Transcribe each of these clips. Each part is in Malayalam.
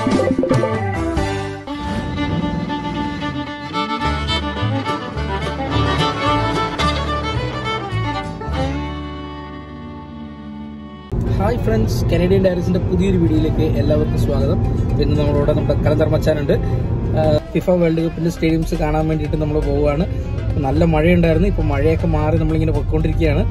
ഹായ് ഫ്രണ്ട്സ് കനേഡിയൻ ഡയറീസിന്റെ പുതിയൊരു വീഡിയോയിലേക്ക് എല്ലാവർക്കും സ്വാഗതം ഇന്ന് നമ്മളോട് നമ്മുടെ കലന്തർ മച്ചാനുണ്ട് ഫിഫ വേൾഡ് കപ്പിന്റെ സ്റ്റേഡിയംസ് കാണാൻ വേണ്ടിയിട്ട് നമ്മൾ പോവുകയാണ് നല്ല മഴയുണ്ടായിരുന്നു ഇപ്പൊ മഴയൊക്കെ മാറി നമ്മളിങ്ങനെ പൊയ്ക്കൊണ്ടിരിക്കുകയാണ്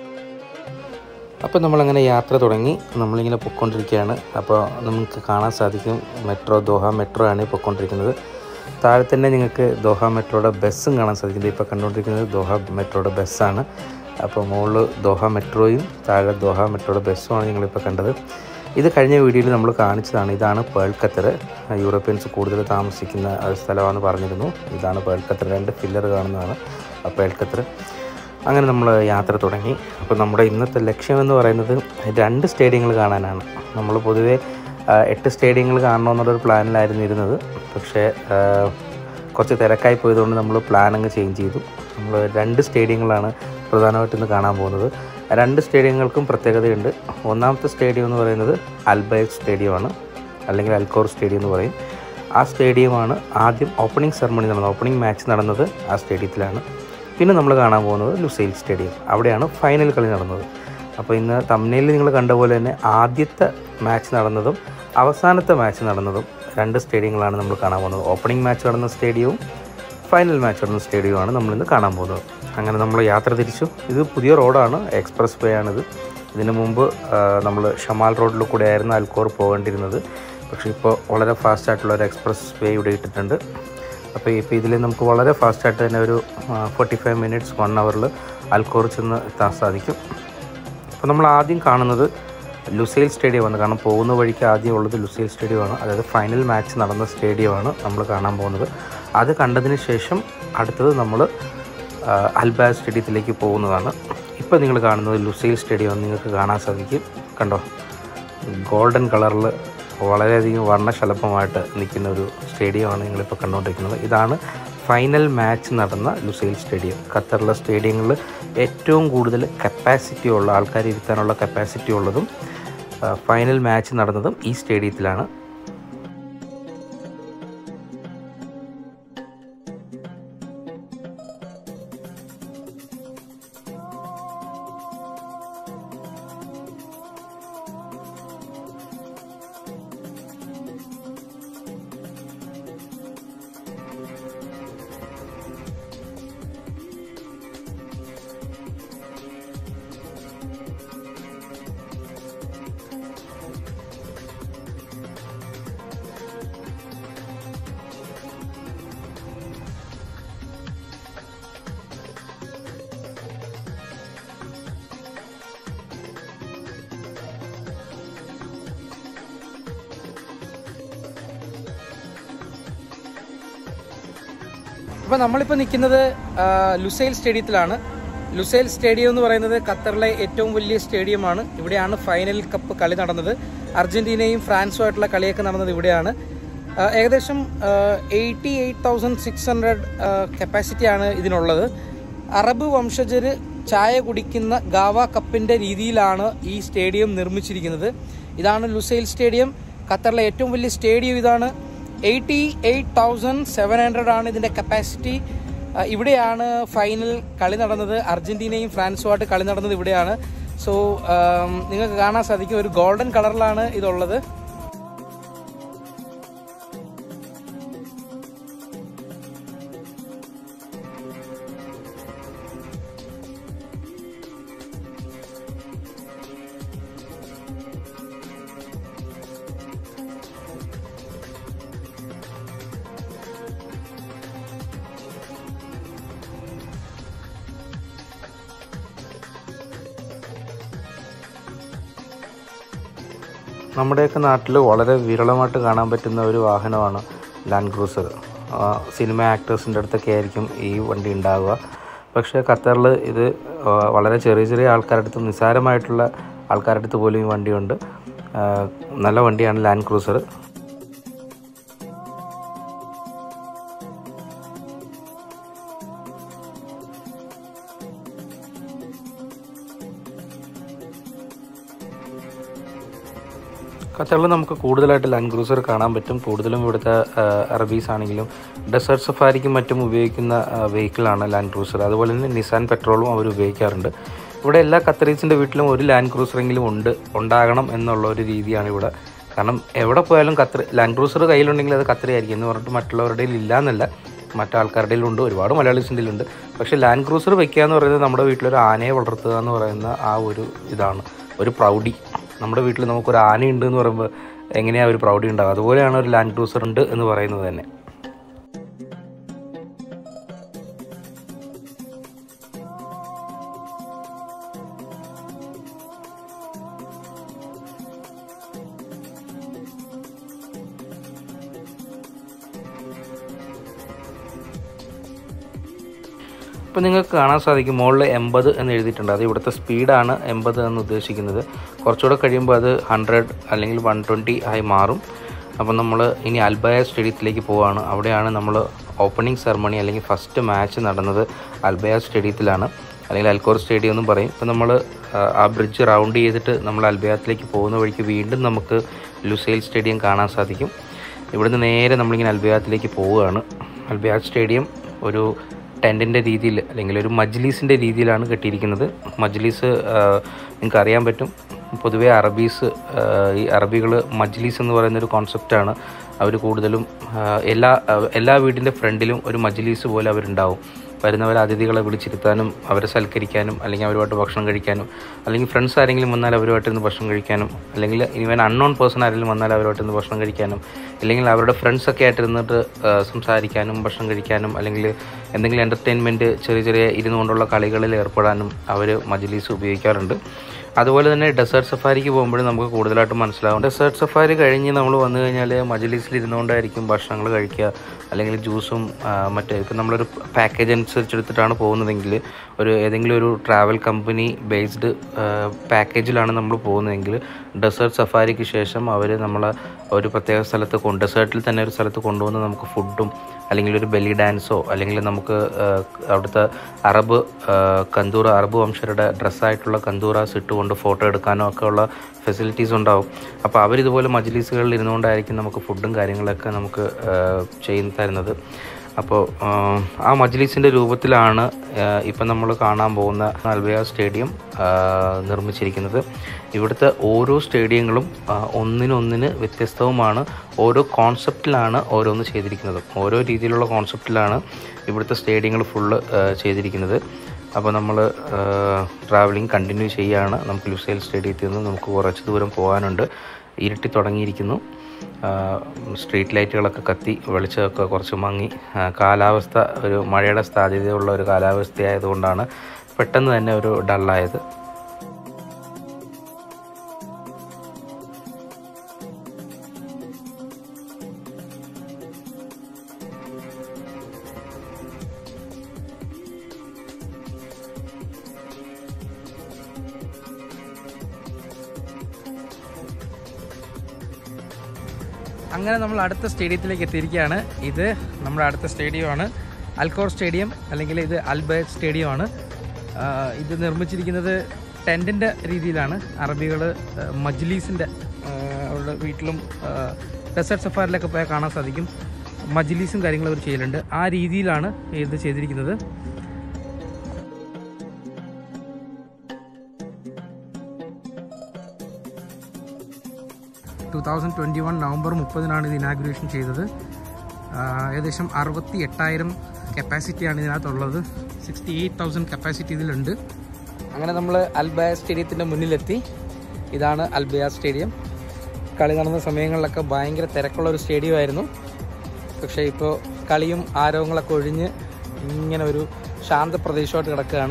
അപ്പോൾ നമ്മളങ്ങനെ യാത്ര തുടങ്ങി നമ്മളിങ്ങനെ പൊയ്ക്കൊണ്ടിരിക്കുകയാണ് അപ്പോൾ നമുക്ക് കാണാൻ സാധിക്കും മെട്രോ ദോഹ മെട്രോ ആണ് ഈ പൊയ്ക്കൊണ്ടിരിക്കുന്നത് താഴെ തന്നെ നിങ്ങൾക്ക് ദോഹ മെട്രോയുടെ ബസ്സും കാണാൻ സാധിക്കുന്നത് ഇപ്പോൾ കണ്ടുകൊണ്ടിരിക്കുന്നത് ദോഹ മെട്രോയുടെ ബസ്സാണ് അപ്പോൾ മുകളിൽ ദോഹ മെട്രോയും താഴെ ദോഹ മെട്രോയുടെ ബസ്സുമാണ് നിങ്ങളിപ്പോൾ കണ്ടത് ഇത് കഴിഞ്ഞ വീഡിയോയിൽ നമ്മൾ കാണിച്ചതാണ് ഇതാണ് പേൾ ഖത്തർ യൂറോപ്യൻസ് കൂടുതൽ താമസിക്കുന്ന ഒരു സ്ഥലമാണെന്ന് പറഞ്ഞിരുന്നു ഇതാണ് പേൾ ഖത്തർ രണ്ട് ഫില്ലർ കാണുന്നതാണ് ആ പേൾ ഖത്തർ അങ്ങനെ നമ്മൾ യാത്ര തുടങ്ങി അപ്പോൾ നമ്മുടെ ഇന്നത്തെ ലക്ഷ്യം എന്ന് പറയുന്നത് രണ്ട് സ്റ്റേഡിയങ്ങൾ കാണാനാണ് നമ്മൾ പൊതുവേ ആ, എട്ട് സ്റ്റേഡിയങ്ങൾ കാണണമെന്നുള്ളൊരു പ്ലാനിലായിരുന്നു ഇരുന്നത് പക്ഷേ ആ, കുറച്ച് തിരക്കായി പോയതുകൊണ്ട് നമ്മൾ പ്ലാൻ അങ്ങ് ചേഞ്ച് ചെയ്തു നമ്മൾ രണ്ട് സ്റ്റേഡിയങ്ങളാണ് പ്രധാനമായിട്ടും ഇന്ന് കാണാൻ പോകുന്നത് രണ്ട് സ്റ്റേഡിയങ്ങൾക്കും പ്രത്യേകതയുണ്ട് ഒന്നാമത്തെ സ്റ്റേഡിയം എന്ന് പറയുന്നത് അൽബൈക് സ്റ്റേഡിയമാണ് അല്ലെങ്കിൽ അൽക്കോർ സ്റ്റേഡിയം എന്ന് പറയും ആ സ്റ്റേഡിയമാണ് ആദ്യം ഓപ്പണിംഗ് സെറമണി നടന്നത് ഓപ്പണിംഗ് മാച്ച് നടന്നത് ആ സ്റ്റേഡിയത്തിലാണ് പിന്നെ നമ്മൾ കാണാൻ പോകുന്നത് ലുസൈൽ സ്റ്റേഡിയം അവിടെയാണ് ഫൈനൽ കളി നടന്നത് അപ്പോൾ ഇന്ന് തമ്മിലിൽ നിങ്ങൾ കണ്ട പോലെ തന്നെ ആദ്യത്തെ മാച്ച് നടന്നതും അവസാനത്തെ മാച്ച് നടന്നതും രണ്ട് സ്റ്റേഡിയങ്ങളാണ് നമ്മൾ കാണാൻ പോകുന്നത് ഓപ്പണിംഗ് മാച്ച് നടന്ന സ്റ്റേഡിയവും ഫൈനൽ മാച്ച് നടന്ന സ്റ്റേഡിയവുമാണ് നമ്മളിന്ന് കാണാൻ പോകുന്നത് അങ്ങനെ നമ്മൾ യാത്ര തിരിച്ചു ഇത് പുതിയ റോഡാണ് എക്സ്പ്രസ് വേ ആണിത് ഇതിനു മുമ്പ് നമ്മൾ ഷമാൽ റോഡിൽ കൂടെ ആയിരുന്നു അൽക്കോർ പോകേണ്ടിരുന്നത് പക്ഷേ ഇപ്പോൾ വളരെ ഫാസ്റ്റ് ആയിട്ടുള്ള ഒരു എക്സ്പ്രസ് വേ ഇവിടെ ഇട്ടിട്ടുണ്ട് അപ്പോൾ ഇപ്പോൾ ഇതിൽ നമുക്ക് വളരെ ഫാസ്റ്റായിട്ട് തന്നെ ഒരു ഫോർട്ടി ഫൈവ് മിനിറ്റ്സ് വൺ അവറിൽ അൽക്കോർ ചെന്ന് എത്താൻ സാധിക്കും അപ്പോൾ നമ്മൾ ആദ്യം കാണുന്നത് ലുസൈൽ സ്റ്റേഡിയമാണ് കാരണം പോകുന്ന വഴിക്ക് ആദ്യം ഉള്ളത് ലുസൈൽ സ്റ്റേഡിയമാണ് അതായത് ഫൈനൽ മാച്ച് നടന്ന സ്റ്റേഡിയമാണ് നമ്മൾ കാണാൻ പോകുന്നത് അത് കണ്ടതിന് ശേഷം അടുത്തത് നമ്മൾ അൽബാ സ്റ്റേഡിയത്തിലേക്ക് പോകുന്നതാണ് ഇപ്പോൾ നിങ്ങൾ കാണുന്നത് ലുസൈൽ സ്റ്റേഡിയം നിങ്ങൾക്ക് കാണാൻ സാധിക്കും കണ്ടോ ഗോൾഡൻ കളറിൽ വളരെയധികം വർണ്ണശലഭമായിട്ട് നിൽക്കുന്ന ഒരു സ്റ്റേഡിയമാണ് നിങ്ങളിപ്പോൾ കണ്ടുകൊണ്ടിരിക്കുന്നത് ഇതാണ് ഫൈനൽ മാച്ച് നടന്ന ലുസൈൽ സ്റ്റേഡിയം ഖത്തറിലെ സ്റ്റേഡിയങ്ങളിൽ ഏറ്റവും കൂടുതൽ കപ്പാസിറ്റി ഉള്ള ആൾക്കാർ ഇരുത്താനുള്ള കപ്പാസിറ്റി ഉള്ളതും ആ, ഫൈനൽ മാച്ച് നടന്നതും ഈ സ്റ്റേഡിയത്തിലാണ് അപ്പോൾ നമ്മളിപ്പോൾ നിൽക്കുന്നത് ആ, ലുസൈൽ സ്റ്റേഡിയത്തിലാണ് ലുസൈൽ സ്റ്റേഡിയം എന്ന് പറയുന്നത് ഖത്തറിലെ ഏറ്റവും വലിയ സ്റ്റേഡിയമാണ് ഇവിടെയാണ് ഫൈനൽ കപ്പ് കളി നടന്നത് അർജന്റീനയും ഫ്രാൻസുമായിട്ടുള്ള കളിയൊക്കെ നടന്നത് ഇവിടെയാണ് ആ, ഏകദേശം eighty eight thousand six hundred കപ്പാസിറ്റിയാണ് ഇതിനുള്ളത് അറബ് വംശജർ ചായ കുടിക്കുന്ന ഗാവ കപ്പിന്റെ രീതിയിലാണ് ഈ സ്റ്റേഡിയം നിർമ്മിച്ചിരിക്കുന്നത് ഇതാണ് ലുസൈൽ സ്റ്റേഡിയം ഖത്തറിലെ ഏറ്റവും വലിയ സ്റ്റേഡിയം ഇതാണ് eighty eight thousand seven hundred ആണ് ഇതിന്റെ കപ്പാസിറ്റി ഇവിടെയാണ് ഫൈനൽ കളി നടന്നത് അർജന്റീനയും ഫ്രാൻസുമായിട്ട് കളി നടന്നത് ഇവിടെയാണ് സോ നിങ്ങൾക്ക് കാണാൻ സാധിക്കും ഒരു ഗോൾഡൻ കളറിലാണ് ഇതുള്ളത് നമ്മുടെയൊക്കെ നാട്ടിൽ വളരെ വിരളമായിട്ട് കാണാൻ പറ്റുന്ന ഒരു വാഹനമാണ് ലാൻഡ് ക്രൂസർ സിനിമ ആക്ടേഴ്സിൻ്റെ അടുത്തൊക്കെ ആയിരിക്കും ഈ വണ്ടി ഉണ്ടാവുക പക്ഷേ ഖത്തറിൽ ഇത് ആ, വളരെ ചെറിയ ചെറിയ ആൾക്കാരുടെ അടുത്ത് നിസ്സാരമായിട്ടുള്ള ആൾക്കാരുടെ അടുത്ത് പോലും ഈ വണ്ടിയുണ്ട് ആ, നല്ല വണ്ടിയാണ് ലാൻഡ് ക്രൂസർ ഖത്തറിൽ നമുക്ക് കൂടുതലായിട്ട് ലാൻഡ് ക്രൂസർ കാണാൻ പറ്റും കൂടുതലും ഇവിടുത്തെ അറബീസ് ആണെങ്കിലും ഡെസേർട്ട് സഫാരിക്കും മറ്റും ഉപയോഗിക്കുന്ന വെഹിക്കിളാണ് ലാൻഡ് ക്രൂസർ അതുപോലെ തന്നെ നിസാൻ പെട്രോളും അവർ ഉപയോഗിക്കാറുണ്ട് ഇവിടെ എല്ലാ ഖത്തറീസിൻ്റെ വീട്ടിലും ഒരു ലാൻഡ് ക്രൂസറെങ്കിലും ഉണ്ട് ഉണ്ടാകണം എന്നുള്ള ഒരു രീതിയാണ് ഇവിടെ കാരണം എവിടെ പോയാലും ഖത്തർ ലാൻഡ് ക്രൂസർ കയ്യിലുണ്ടെങ്കിൽ അത് ഖത്തറിയായിരിക്കും എന്ന് പറഞ്ഞിട്ട് മറ്റുള്ളവരുടെ കയ്യിൽ ഇല്ല എന്നല്ല മറ്റാൾക്കാരുടെ ഉണ്ട് ഒരുപാട് മലയാളീസിൻ്റെ ഉണ്ട് പക്ഷേ ലാൻഡ് ക്രൂസർ വെക്കുക എന്ന് പറയുന്നത് നമ്മുടെ വീട്ടിലൊരു ആനയെ വളർത്തുക എന്ന് പറയുന്ന ആ ഒരു ഇതാണ് ഒരു പ്രൗഡി നമ്മുടെ വീട്ടിൽ നമുക്കൊരു ആനയുണ്ട് എന്ന് പറയുമ്പോൾ എങ്ങനെയാണ് ഒരു പ്രൗഡി ഉണ്ടാകുക അതുപോലെയാണ് ഒരു ലാൻഡ് ക്രൂസർ ഉണ്ട് എന്ന് പറയുന്നത് തന്നെ ഇപ്പോൾ നിങ്ങൾക്ക് കാണാൻ സാധിക്കും മുകളിൽ എൺപത് എന്ന് എഴുതിയിട്ടുണ്ട് അത് ഇവിടുത്തെ സ്പീഡാണ് എൺപത് എന്ന് ഉദ്ദേശിക്കുന്നത് കുറച്ചുകൂടെ കഴിയുമ്പോൾ അത് ഹൺഡ്രഡ് അല്ലെങ്കിൽ വൺ ട്വൻറ്റി ആയി മാറും അപ്പം നമ്മൾ ഇനി അൽബയ സ്റ്റേഡിയത്തിലേക്ക് പോവുകയാണ് അവിടെയാണ് നമ്മൾ ഓപ്പണിംഗ് സെറമണി അല്ലെങ്കിൽ ഫസ്റ്റ് മാച്ച് നടന്നത് അൽബയ സ്റ്റേഡിയത്തിലാണ് അല്ലെങ്കിൽ അൽക്കോർ സ്റ്റേഡിയം എന്നും പറയും ഇപ്പം നമ്മൾ ആ ബ്രിഡ്ജ് റൗണ്ട് ചെയ്തിട്ട് നമ്മൾ അൽബയാത്തിലേക്ക് പോകുന്ന വഴിക്ക് വീണ്ടും നമുക്ക് ലുസൈൽ സ്റ്റേഡിയം കാണാൻ സാധിക്കും ഇവിടുന്ന് നേരെ നമ്മളിങ്ങനെ അൽബയാത്തിലേക്ക് പോവുകയാണ് അൽബയാത്ത് സ്റ്റേഡിയം ഒരു ടെൻറ്റിൻ്റെ രീതിയിൽ അല്ലെങ്കിൽ ഒരു മജ്ലീസിൻ്റെ രീതിയിലാണ് കെട്ടിയിരിക്കുന്നത് മജ്ലീസ് നിങ്ങൾക്ക് അറിയാൻ പറ്റും പൊതുവേ അറബീസ് ആ, ഈ അറബികൾ മജ്ലീസ് എന്ന് പറയുന്നൊരു കോൺസെപ്റ്റാണ് അവർ കൂടുതലും ആ, എല്ലാ എല്ലാ വീടിൻ്റെ ഫ്രണ്ടിലും ഒരു മജ്ലീസ് പോലെ അവരുണ്ടാവും വരുന്നവരെ അതിഥികളെ വിളിച്ചിരുത്താനും അവരെ സൽക്കരിക്കാനും അല്ലെങ്കിൽ അവരുമായിട്ട് ഭക്ഷണം കഴിക്കാനും അല്ലെങ്കിൽ ഫ്രണ്ട്സ് ആരെങ്കിലും വന്നാൽ അവരുമായിട്ടിരുന്ന് ഭക്ഷണം കഴിക്കാനും അല്ലെങ്കിൽ ഇവൻ അൺനോൺ പേഴ്സൺ ആരെങ്കിലും വന്നാൽ അവരുമായിട്ടിരുന്ന് ഭക്ഷണം കഴിക്കാനും അല്ലെങ്കിൽ അവരുടെ ഫ്രണ്ട്സൊക്കെ ആയിട്ടിരുന്നിട്ട് ആ, സംസാരിക്കാനും ഭക്ഷണം കഴിക്കാനും അല്ലെങ്കിൽ എന്തെങ്കിലും എൻ്റർടൈൻമെൻറ്റ് ചെറിയ ചെറിയ ഇരുന്നു കൊണ്ടുള്ള കളികളിൽ ഏർപ്പെടാനും അവർ മജ്ലീസ് ഉപയോഗിക്കാറുണ്ട് അതുപോലെ തന്നെ ഡെസേർട്ട് സഫാരിക്ക് പോകുമ്പോഴും നമുക്ക് കൂടുതലായിട്ട് മനസ്സിലാവും ഡെസേർട്ട് സഫാരി കഴിഞ്ഞ് നമ്മൾ വന്നു കഴിഞ്ഞാൽ മജലീസിൽ ഇരുന്നുകൊണ്ടായിരിക്കും ഭക്ഷണങ്ങൾ കഴിക്കുക അല്ലെങ്കിൽ ജ്യൂസും ആ, മറ്റേ ഇപ്പം നമ്മളൊരു പാക്കേജ് അനുസരിച്ചെടുത്തിട്ടാണ് പോകുന്നതെങ്കിൽ ഒരു ഏതെങ്കിലും ഒരു ട്രാവൽ കമ്പനി ബേസ്ഡ് പാക്കേജിലാണ് നമ്മൾ പോകുന്നതെങ്കിൽ ഡെസേർട്ട് സഫാരിക്ക് ശേഷം അവർ നമ്മളെ ഒരു പ്രത്യേക സ്ഥലത്ത് കൊണ്ട് ഡെസേർട്ടിൽ തന്നെ ഒരു സ്ഥലത്ത് കൊണ്ടുവന്ന് നമുക്ക് ഫുഡും അല്ലെങ്കിൽ ഒരു ബെല്ലി ഡാൻസോ അല്ലെങ്കിൽ നമുക്ക് ആ, അവിടുത്തെ അറബ് ആ, കന്തൂറ അറബ് വംശരുടെ ഡ്രസ്സായിട്ടുള്ള കന്തൂറാസ് ഇട്ടുകൊണ്ട് ഫോട്ടോ എടുക്കാനോ ഒക്കെ ഉള്ള ഫെസിലിറ്റീസ് ഉണ്ടാവും അപ്പോൾ അവരിതുപോലെ മജ്ലീസുകളിൽ ഇരുന്നുകൊണ്ടായിരിക്കും നമുക്ക് ഫുഡും കാര്യങ്ങളൊക്കെ നമുക്ക് ആ, ചെയ്ത് തരുന്നത് അപ്പോൾ ആ, ആ മജ്ലീസിൻ്റെ രൂപത്തിലാണ് ഇപ്പം നമ്മൾ കാണാൻ പോകുന്ന അൽബയ സ്റ്റേഡിയം ആ, നിർമ്മിച്ചിരിക്കുന്നത് ഇവിടുത്തെ ഓരോ സ്റ്റേഡിയങ്ങളും ആ, ഒന്നിനൊന്നിന് വ്യത്യസ്തവുമാണ് ഓരോ കോൺസെപ്റ്റിലാണ് ഓരോന്ന് ചെയ്തിരിക്കുന്നത് ഓരോ രീതിയിലുള്ള കോൺസെപ്റ്റിലാണ് ഇവിടുത്തെ സ്റ്റേഡിയങ്ങൾ ഫുള്ള് ചെയ്തിരിക്കുന്നത് അപ്പോൾ നമ്മൾ ട്രാവലിംഗ് കണ്ടിന്യൂ ചെയ്യുകയാണ് നമുക്ക് ലുസൈൽ സ്റ്റേഡിയത്തിൽ നിന്ന് നമുക്ക് കുറച്ച് ദൂരം പോകാനുണ്ട് ഇരുട്ടി തുടങ്ങിയിരിക്കുന്നു ആ, സ്ട്രീറ്റ് ലൈറ്റുകളൊക്കെ കത്തി വെളിച്ചമൊക്കെ കുറച്ച് മങ്ങി ആ, കാലാവസ്ഥ ഒരു മഴയുടെ സാധ്യതയുള്ള ഒരു കാലാവസ്ഥയായതുകൊണ്ടാണ് പെട്ടെന്ന് തന്നെ ഒരു ഡള്ളായത് അങ്ങനെ നമ്മൾ അടുത്ത സ്റ്റേഡിയത്തിലേക്ക് എത്തിയിരിക്കുകയാണ് ഇത് നമ്മുടെ അടുത്ത സ്റ്റേഡിയമാണ് അൽക്കോർ സ്റ്റേഡിയം അല്ലെങ്കിൽ ഇത് അൽബയത്ത് സ്റ്റേഡിയമാണ് ആഹ് ഇത് നിർമ്മിച്ചിരിക്കുന്നത് ടെൻറ്റിൻ്റെ രീതിയിലാണ് അറബികൾ മജ്ലീസിൻ്റെ അവരുടെ വീട്ടിലും ഡെസേർട്ട് സഫാരിലൊക്കെ പോയാൽ കാണാൻ സാധിക്കും മജ്ലീസും കാര്യങ്ങളും അവർ ചെയ്യലുണ്ട് ആ രീതിയിലാണ് ഇത് ചെയ്തിരിക്കുന്നത് two thousand twenty one November മുപ്പതിനാണ് ഇത് ഇനാഗുറേഷൻ ചെയ്തത് ആ, ഏകദേശം അറുപത്തി എട്ടായിരം കപ്പാസിറ്റിയാണ് ഇതിനകത്തുള്ളത് സിക്സ്റ്റി എയ്റ്റ് തൗസൻഡ് കപ്പാസിറ്റി ഇതിലുണ്ട് അങ്ങനെ നമ്മൾ അൽബയ സ്റ്റേഡിയത്തിൻ്റെ മുന്നിലെത്തി ഇതാണ് അൽബയ സ്റ്റേഡിയം കളി നടന്ന സമയങ്ങളിലൊക്കെ ഭയങ്കര തിരക്കുള്ള ഒരു സ്റ്റേഡിയം ആയിരുന്നു പക്ഷേ ഇപ്പോൾ കളിയും ആരവങ്ങളൊക്കെ ഒഴിഞ്ഞ് ഇങ്ങനെ ഒരു ശാന്ത പ്രദേശമായിട്ട് കിടക്കുകയാണ്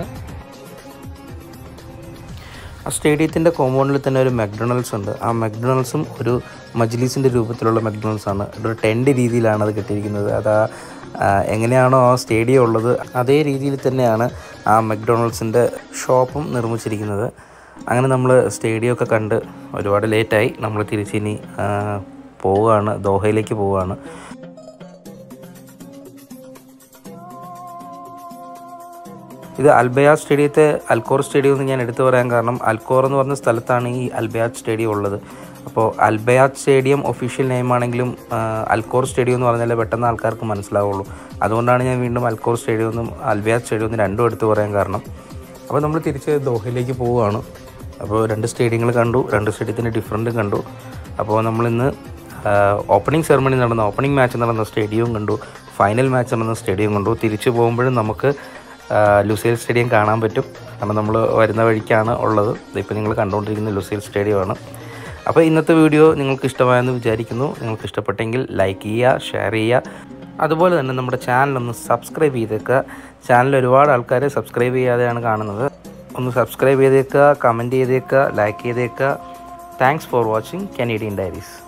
ആ സ്റ്റേഡിയത്തിൻ്റെ കോമ്പൗണ്ടിൽ തന്നെ ഒരു മക്ഡൊണാൾഡ്സ് ഉണ്ട് ആ മക്ഡൊണാൾഡ്സും ഒരു മജ്ലീസിൻ്റെ രൂപത്തിലുള്ള മക്ഡൊണാൾഡ്സ് ആണ് ഒരു ടെൻറ്റ് രീതിയിലാണ് അത് കെട്ടിയിരിക്കുന്നത് അത് ആ ആ, എങ്ങനെയാണോ ആ സ്റ്റേഡിയം ഉള്ളത് അതേ രീതിയിൽ തന്നെയാണ് ആ മക്ഡൊണാൾഡ്സിൻ്റെ ഷോപ്പും നിർമ്മിച്ചിരിക്കുന്നത് അങ്ങനെ നമ്മൾ സ്റ്റേഡിയമൊക്കെ കണ്ട് ഒരുപാട് ലേറ്റായി നമ്മൾ തിരിച്ചിനി ആ, പോവുകയാണ് ദോഹയിലേക്ക് പോവുകയാണ് ഇത് അൽബയാ സ്റ്റേഡിയത്തെ അൽക്കോർ സ്റ്റേഡിയം എന്ന് ഞാൻ എടുത്തു പറയാൻ കാരണം അൽക്കോർ എന്ന് പറഞ്ഞ സ്ഥലത്താണ് ഈ അൽബയാ സ്റ്റേഡിയം ഉള്ളത് അപ്പോൾ അൽബയാത്ത് സ്റ്റേഡിയം ഒഫീഷ്യൽ നെയിം ആണെങ്കിലും ആ, അൽക്കോർ സ്റ്റേഡിയം എന്ന് പറഞ്ഞാലേ പെട്ടെന്ന് ആൾക്കാർക്ക് മനസ്സിലാവുള്ളൂ അതുകൊണ്ടാണ് ഞാൻ വീണ്ടും അൽക്കോർ സ്റ്റേഡിയം എന്നും അൽബയാത്ത് സ്റ്റേഡിയം എന്നും രണ്ടും എടുത്ത് പറയാൻ കാരണം അപ്പോൾ നമ്മൾ തിരിച്ച് ദോഹയിലേക്ക് പോവുകയാണ് അപ്പോൾ രണ്ട് സ്റ്റേഡിയങ്ങൾ കണ്ടു രണ്ട് സ്റ്റേഡിയത്തിൻ്റെ ഡിഫറൻറ്റ് കണ്ടു അപ്പോൾ നമ്മളിന്ന് ഓപ്പണിംഗ് സെറമണി നടന്ന ഓപ്പണിംഗ് മാച്ച് നടന്ന സ്റ്റേഡിയവും കണ്ടു ഫൈനൽ മാച്ച് നടന്ന സ്റ്റേഡിയം കണ്ടു തിരിച്ചു പോകുമ്പോഴും നമുക്ക് ആ, ലുസൈൽ സ്റ്റേഡിയം കാണാൻ പറ്റും കാരണം നമ്മൾ വരുന്ന വഴിക്കാണ് ഉള്ളത് ഇപ്പോൾ നിങ്ങൾ കണ്ടുകൊണ്ടിരിക്കുന്ന ലുസൈൽ സ്റ്റേഡിയമാണ് അപ്പോൾ ഇന്നത്തെ വീഡിയോ നിങ്ങൾക്ക് ഇഷ്ടമായെന്ന് വിചാരിക്കുന്നു നിങ്ങൾക്ക് ഇഷ്ടപ്പെട്ടെങ്കിൽ ലൈക്ക് ചെയ്യുക ഷെയർ ചെയ്യുക അതുപോലെ തന്നെ നമ്മുടെ ചാനലൊന്ന് സബ്സ്ക്രൈബ് ചെയ്തേക്കുക ചാനൽ ഒരുപാട് ആൾക്കാർ സബ്സ്ക്രൈബ് ചെയ്യാതെയാണ് കാണുന്നത് ഒന്ന് സബ്സ്ക്രൈബ് ചെയ്തേക്കുക കമൻറ്റ് ചെയ്തേക്കുക ലൈക്ക് ചെയ്തേക്കുക thanks for watching Canadian diaries